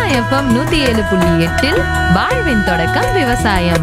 FM நூத்தி ஏழு புள்ளி எட்டில் வாழ்வின் தொடக்கம் விவசாயம்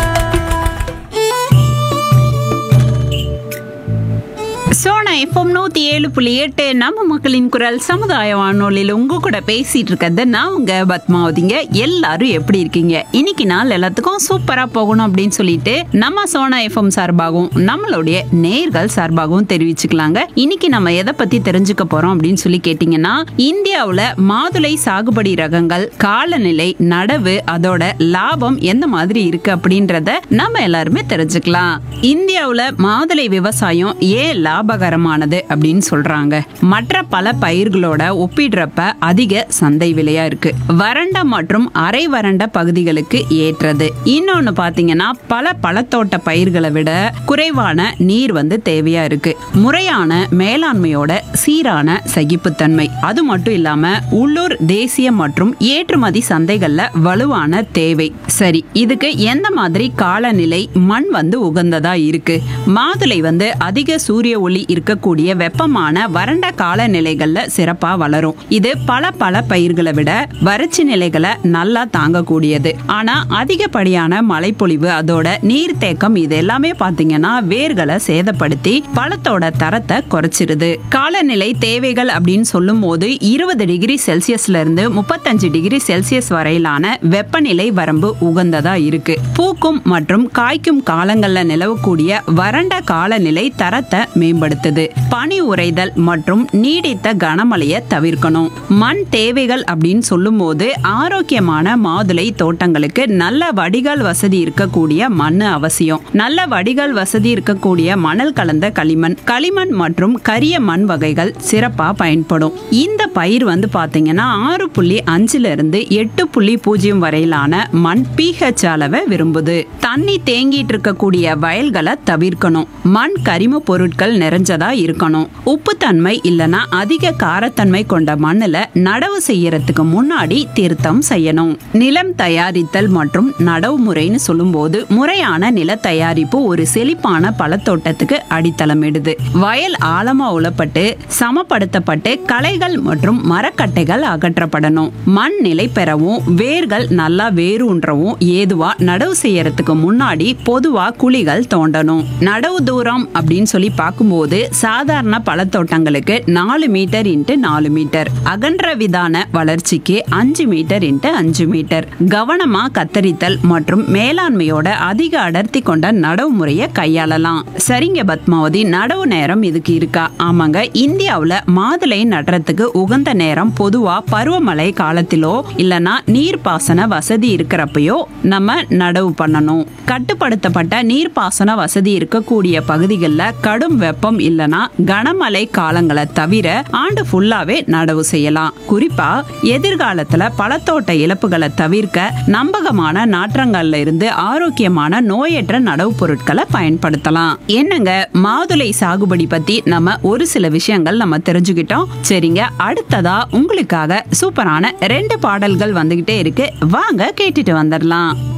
சோனா எஃப்எம் நூத்தி ஏழு புள்ளி எட்டு நம்ம மக்களின் குரல் சமுதாய வானொலியில் உங்க கூட பேசிட்டு இருக்கிறது நான் உங்க பத்மாவதிங்க எல்லாரும் எப்படி இருக்கீங்க இன்னைக்கு நாள் எல்லாத்துக்கும் சூப்பரா போகணும் அப்படின்னு சொல்லிட்டு நம்ம சோனா எஃப்எம் சார்பாகவும் நம்மளுடைய நேர்கள் சார்பாகவும் தெரிவிச்சுக்கலாங்க இன்னைக்கு நம்ம எதை பத்தி தெரிஞ்சுக்க போறோம் அப்படின்னு சொல்லி கேட்டீங்கன்னா இந்தியாவுல மாதுளை சாகுபடி ரகங்கள் காலநிலை நடவு அதோட லாபம் எந்த மாதிரி இருக்கு அப்படின்றத நம்ம எல்லாருமே தெரிஞ்சுக்கலாம் இந்தியாவுல மாதுளை விவசாயம் ஏன் லாபகரமானது அப்படின்னு சொல்றாங்க மற்ற பல பயிர்களோட ஒப்பிடுறப்ப அதிக சந்தை விலையா இருக்கு வறண்ட மற்றும் அரை வறண்ட பகுதிகளுக்கு ஏற்றது இன்னொன்னு பாத்தீங்கன்னா பல பழத்தோட்ட பயிர்களை விட குறைவான நீர் வந்து தேவையா இருக்கு முறையான மேலாண்மையோட சீரான சகிப்புத்தன்மை அது மட்டும் இல்லாம உள்ளூர் தேசிய மற்றும் ஏற்றுமதி சந்தைகள்ல வலுவான தேவை சரி இதுக்கு எந்த மாதிரி காலநிலை மண் வந்து உகந்ததா இருக்கு மாதுளை வந்து அதிக சூரிய ஒளி இருக்கக்கூடிய வெப்பமான வறண்ட காலநிலைகள்ல சிறப்பா வளரும் இது பல பல பயிர்களை விட வறட்சி நிலைகளை நல்லா தாங்கக்கூடியது ஆனா அதிகப்படியான மழைப்பொழிவு அதோட நீர்த்தேக்கம் இது எல்லாமே பாத்தீங்கன்னா வேர்களை சேதப்படுத்தி பழத்தோட தரத்தை குறைச்சிருது காலநிலை தேவைகள் அப்படின்னு சொல்லும் போது இருபது டிகிரி செல்சியஸ்ல இருந்து முப்பத்தஞ்சு டிகிரி செல்சியஸ் வரையிலான வெப்பநிலை வரம்பு உகந்ததா இருக்கு பூக்கும் மற்றும் காய்க்கும் காலங்கள்ல நிலவக்கூடிய வறண்ட காலநிலை தரத்தை மேம்படுத்துது பனி உறைதல் மற்றும் நீடித்த கனமழையை தவிர்க்கணும் மண் தேவைகள் அப்படின்னு சொல்லும்போது ஆரோக்கியமான மாதுளை தோட்டங்களுக்கு நல்ல வடிகால் வசதி இருக்கக்கூடிய மண் அவசியம் நல்ல வடிகால் வசதி இருக்கக்கூடிய மணல் கலந்த களிமண் களிமண் மற்றும் கரிய மண் வகைகள் சிறப்பா பயன்படும் இந்த பயிர் வந்து பாத்தீங்கன்னா ஆறு புள்ளி அஞ்சுல இருந்து எட்டு புள்ளி பூஜ்ஜியம் வரையிலான மண் பிஹெச் அளவை விரும்புது தண்ணி தேங்கிட்டு இருக்கக்கூடிய வயல்களை தவிர்க்கணும் மண் கரிம பொருட்கள் நிறைஞ்சதா இருக்கணும் உப்புத்தன்மை இல்லனா அதிக காரத்தன்மை கொண்ட மண்ணுல நடவு செய்யறதுக்கு முன்னாடி திருத்தம் செய்யணும் நிலம் தயாரித்தல் மற்றும் நடவு முறைன்னு சொல்லும்போது முறையான நில தயாரிப்பு ஒரு செழிப்பான பழத்தோட்டத்துக்கு அடித்தளமிடுது வயல் ஆழமா உழப்பட்டு சமப்படுத்தப்பட்டு களைகள் மற்றும் மரக்கட்டைகள் அகற்றப்படணும் மண் நிலை பெறவும் வேர்கள் நல்லா வேரூன்றவும் ஏதுவா நடவு செய்யறதுக்கு முன்னாடி பொதுவா குழிகள் தோண்டணும் நடவு தூரம் அப்படின்னு சொல்லி பார்க்கும்போது சாதாரண பழத்தோட்டங்களுக்கு நாலு மீட்டர் இன்ட்டு நாலு மீட்டர் அகன்ற விதான வளர்ச்சிக்கு அஞ்சு மீட்டர் இன்ட்டு அஞ்சு மீட்டர் கவனமா கத்தரித்தல் மற்றும் மேலாண்மையோட அதிக அடர்த்தி கொண்ட நடவு முறையை கையாளலாம் சரிங்க பத்மாவதி நடவு நேரம் இதுக்கு இருக்கா ஆமாங்க இந்தியாவுல மாதுளை நடுறதுக்கு உகந்த நேரம் பொதுவா பருவமழை காலத்திலோ இல்லனா நீர்ப்பாசன வசதி இருக்கிறப்பயோ நம்ம நடவு பண்ணணும் கட்டுப்படுத்தப்பட்ட நீர்ப்பாசன வசதி இருக்கக்கூடிய பகுதிகளில் கடும் வெப்பம் இல்லனா கனமழை காலங்களை தவிர ஆண்டு ஃபுல்லாவே நடவு செய்யலாம் குறிப்பா எதிர்காலத்துல பழத்தோட்ட இழப்புகளை தவிர்க்க நம்பகமான நாற்றங்கள்ல இருந்து ஆரோக்கியமான நோயற்ற நடவு பொருட்களை பயன்படுத்தலாம் என்னங்க மாதுளை சாகுபடி பத்தி நம்ம ஒரு சில விஷயங்கள் நம்ம தெரிஞ்சுக்கிட்டோம் சரிங்க அடுத்ததா உங்களுக்காக சூப்பரான ரெண்டு பாடல்கள் வந்துகிட்டே இருக்கு வாங்க கேட்டுட்டு வந்துடலாம்